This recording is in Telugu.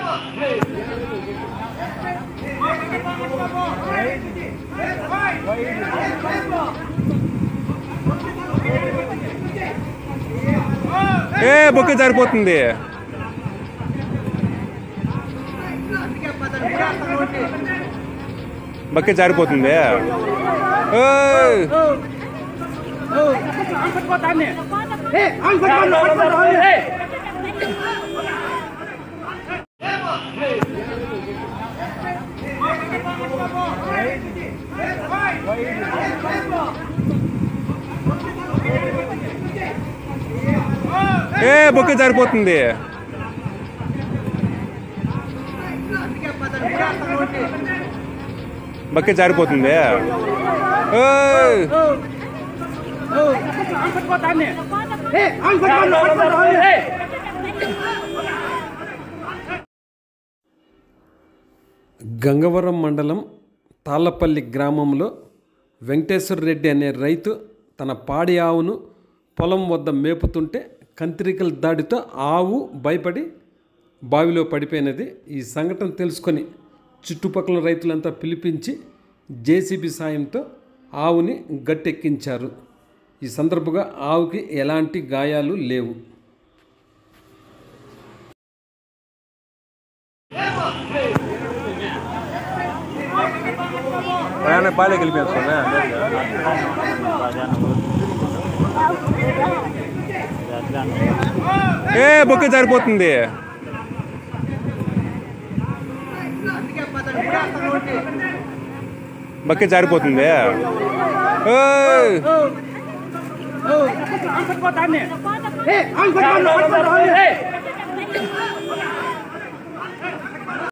ఏ బొక్క సరిపోతుంది బక్క జారిపోతుంది ఓయ్! ఏ బొక్క జారిపోతుంది బక్క జారిపోతుంది ఓయ్! గంగవరం మండలం తాళ్ళపల్లి గ్రామంలో వెంకటేశ్వర రెడ్డి అనే రైతు తన పాడి ఆవును పొలం వద్ద మేపుతుంటే కంత్రికల దాడితో ఆవు భయపడి బావిలో పడిపోయినది ఈ సంఘటన తెలుసుకొని చుట్టుపక్కల రైతులంతా పిలిపించి జేసీబీ సాయంతో ఆవుని గట్టెక్కించారు ఈ సందర్భంగా ఆవుకి ఎలాంటి గాయాలు లేవు ప్రయాణ పాలే గెలిపేస్తున్నా ఏ బొక్క జారిపోతుంది బక్క జారిపోతుంది ఓయ్! Hey,